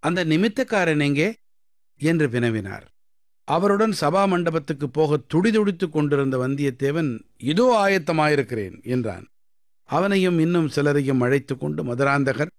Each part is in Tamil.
அந்த நிமித்தக்காரன் எங்கே என்று வினவினார் அவருடன் சபா மண்டபத்துக்கு போக துடிதுடித்துக் கொண்டிருந்த வந்தியத்தேவன் இதோ ஆயத்தமாயிருக்கிறேன் என்றான் அவனையும் இன்னும் சிலரையும் அழைத்துக் கொண்டு மதுராந்தகர்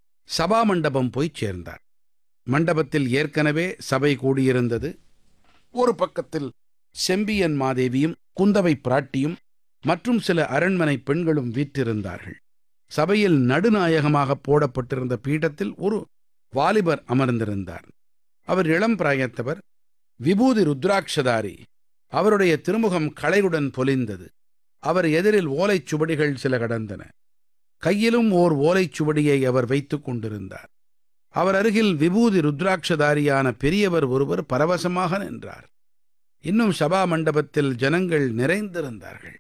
சபா மண்டபம் போய்ச் சேர்ந்தார் மண்டபத்தில் ஏற்கனவே சபை கூடியிருந்தது ஒரு பக்கத்தில் செம்பியன் மாதேவியும் குந்தவை பிராட்டியும் மற்றும் சில அரண்மனை பெண்களும் வீற்றிருந்தார்கள் சபையில் நடுநாயகமாக போடப்பட்டிருந்த பீடத்தில் ஒரு வாலிபர் அமர்ந்திருந்தார் அவர் இளம் பிராயத்தவர் விபூதி ருத்ராட்சதாரி அவருடைய திருமுகம் களையுடன் பொலிந்தது அவர் எதிரில் ஓலைச் சுவடிகள் சில கடந்தன கையிலும் ஓர் ஓலைச் சுவடியை அவர் வைத்துக் கொண்டிருந்தார் அவர் அருகில் விபூதி ருத்ராட்சதாரியான பெரியவர் ஒருவர் பரவசமாக நின்றார் இன்னும் சபா மண்டபத்தில் ஜனங்கள் நிறைந்திருந்தார்கள்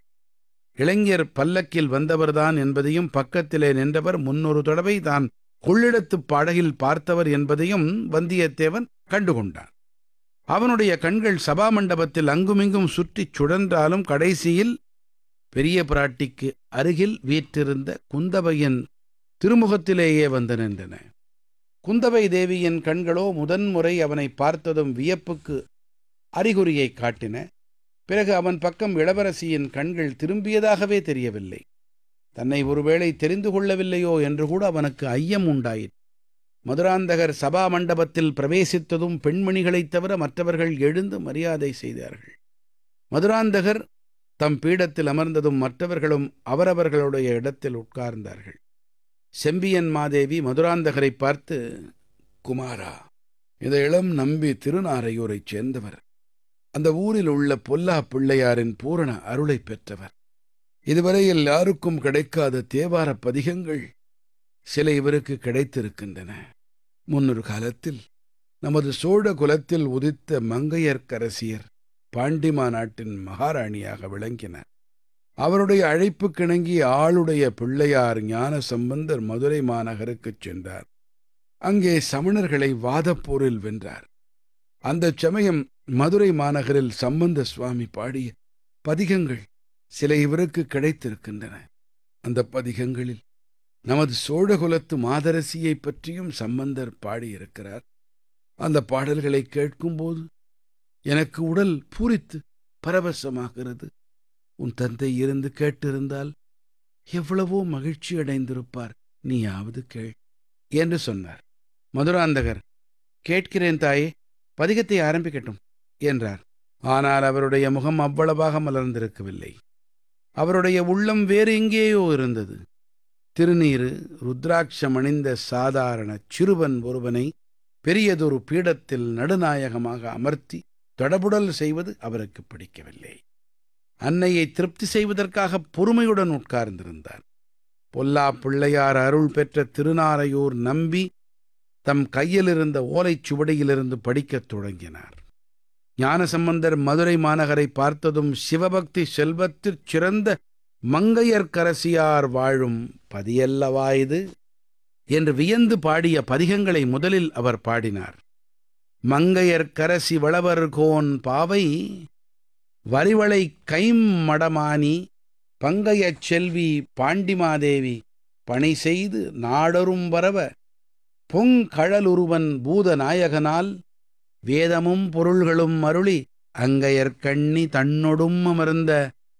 இளைஞர் பல்லக்கில் வந்தவர்தான் என்பதையும் பக்கத்திலே நின்றவர் முன்னொரு தடவை தான் கொள்ளிடத்துப் படகில் பார்த்தவர் என்பதையும் வந்தியத்தேவன் கண்டுகொண்டான் அவனுடைய கண்கள் சபா மண்டபத்தில் அங்குமிங்கும் சுற்றிச் சுழன்றாலும் கடைசியில் பெரிய பிராட்டிக்கு அருகில் வீற்றிருந்த குந்தவையின் திருமுகத்திலேயே வந்து நின்றன குந்தவை தேவியின் கண்களோ முதன்முறை அவனை பார்த்ததும் வியப்புக்கு அறிகுறியை காட்டின பிறகு அவன் பக்கம் இளவரசியின் கண்கள் திரும்பியதாகவே தெரியவில்லை தன்னை ஒருவேளை தெரிந்து கொள்ளவில்லையோ என்று கூட அவனுக்கு ஐயம் உண்டாயிற்று மதுராந்தகர் சபா மண்டபத்தில் பிரவேசித்ததும் பெண்மணிகளைத் தவிர மற்றவர்கள் எழுந்து மரியாதை செய்தார்கள் மதுராந்தகர் தம் பீடத்தில் அமர்ந்ததும் மற்றவர்களும் அவரவர்களுடைய இடத்தில் உட்கார்ந்தார்கள் செம்பியன் மாதேவி மதுராந்தகரை பார்த்து குமாரா இந்த இளம் நம்பி திருநாரையூரைச் சேர்ந்தவர் அந்த ஊரில் உள்ள பொல்லா பிள்ளையாரின் பூரண அருளை பெற்றவர் இதுவரையில் யாருக்கும் கிடைக்காத தேவார பதிகங்கள் சில இவருக்கு கிடைத்திருக்கின்றன முன்னொரு காலத்தில் நமது சோழ குலத்தில் உதித்த மங்கையர்க்கரசியர் பாண்டிமா நாட்டின் மகாராணியாக விளங்கினார் அவருடைய அழைப்புக்கிணங்கி ஆளுடைய பிள்ளையார் ஞான சம்பந்தர் மதுரை மாநகருக்குச் சென்றார் அங்கே சமணர்களை வாதப்போரில் வென்றார் அந்தச் சமயம் மதுரை மாநகரில் சம்பந்த சுவாமி பாடிய பதிகங்கள் சில இவருக்கு கிடைத்திருக்கின்றன அந்த பதிகங்களில் நமது சோழகுலத்து மாதரசியைப் பற்றியும் சம்பந்தர் பாடியிருக்கிறார் அந்த பாடல்களை கேட்கும்போது எனக்கு உடல் பூரித்து பரவசமாகிறது உன் தந்தை இருந்து கேட்டிருந்தால் எவ்வளவோ மகிழ்ச்சி அடைந்திருப்பார் நீயாவது கேள் என்று சொன்னார் மதுராந்தகர் கேட்கிறேன் தாயே பதிகத்தை ஆரம்பிக்கட்டும் என்றார் ஆனால் அவருடைய முகம் அவ்வளவாக மலர்ந்திருக்கவில்லை அவருடைய உள்ளம் வேறு எங்கேயோ இருந்தது திருநீரு ருத்ராட்சம் அணிந்த சாதாரண சிறுவன் ஒருவனை பெரியதொரு பீடத்தில் நடுநாயகமாக அமர்த்தி தொடபுடல் செய்வது அவருக்கு பிடிக்கவில்லை அன்னையை திருப்தி செய்வதற்காக பொறுமையுடன் உட்கார்ந்திருந்தார் பொல்லா பிள்ளையார் அருள் பெற்ற திருநாரையூர் நம்பி தம் கையிலிருந்த ஓலைச் சுவடியிலிருந்து படிக்கத் தொடங்கினார் ஞானசம்பந்தர் மதுரை மாநகரை பார்த்ததும் சிவபக்தி செல்வத்திற் சிறந்த மங்கையர்க்கரசியார் வாழும் பதியல்லவா இது என்று வியந்து பாடிய பதிகங்களை முதலில் அவர் பாடினார் மங்கையர்க்கரசி வளவர்கோன் பாவை வரிவளை கைம் மடமானி பங்கையச் செல்வி பாண்டிமாதேவி பணி செய்து நாடரும் வரவ பொங்கழலுருவன் பூதநாயகனால் வேதமும் பொருள்களும் அருளி அங்கையர்கண்ணி தன்னொடும் அமர்ந்த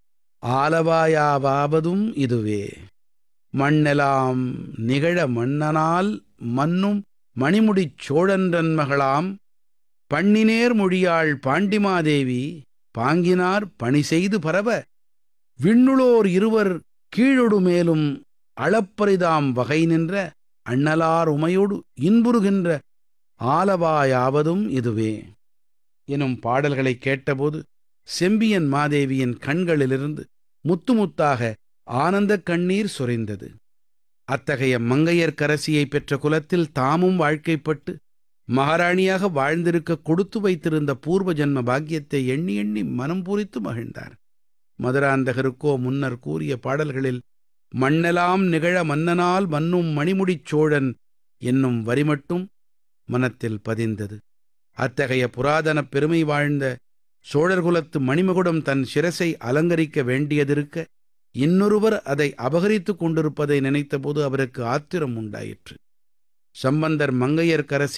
ஆலவாயாவாவதும் இதுவே மண்ணெலாம் நிகழ மன்னனால் மன்னும் மணிமுடிச் சோழன்றன் மகளாம் பண்ணினேர் மொழியாள் பாண்டிமாதேவி பாங்கினார் பணி செய்து பரவ விண்ணுளோர் இருவர் கீழொடு மேலும் அளப்பரிதாம் வகை நின்ற அண்ணலார் உமையோடு இன்புறுகின்ற ஆலவாயாவதும் இதுவே எனும் பாடல்களை கேட்டபோது செம்பியன் மாதேவியின் கண்களிலிருந்து முத்து முத்தாக ஆனந்தக் கண்ணீர் சொரிந்தது அத்தகைய மங்கையர்க்கரசியை பெற்ற குலத்தில் தாமும் வாழ்க்கைப்பட்டு மகாராணியாக வாழ்ந்திருக்க கொடுத்து வைத்திருந்த பூர்வ ஜன்ம பாக்கியத்தை எண்ணி எண்ணி மனம் பூரித்து மகிழ்ந்தார் மதுராந்தகருக்கோ முன்னர் கூறிய பாடல்களில் மண்ணெலாம் நிகழ மன்னனால் மன்னும் மணிமுடிச் சோழன் என்னும் வரி மட்டும் மனத்தில் பதிந்தது அத்தகைய புராதனப் பெருமை வாழ்ந்த சோழர்குலத்து மணிமகுடம் தன் சிரசை அலங்கரிக்க வேண்டியதிருக்க இன்னொருவர் அதை அபகரித்துக் கொண்டிருப்பதை நினைத்தபோது அவருக்கு ஆத்திரம் உண்டாயிற்று சம்பந்தர் மங்கையர்க்கரசி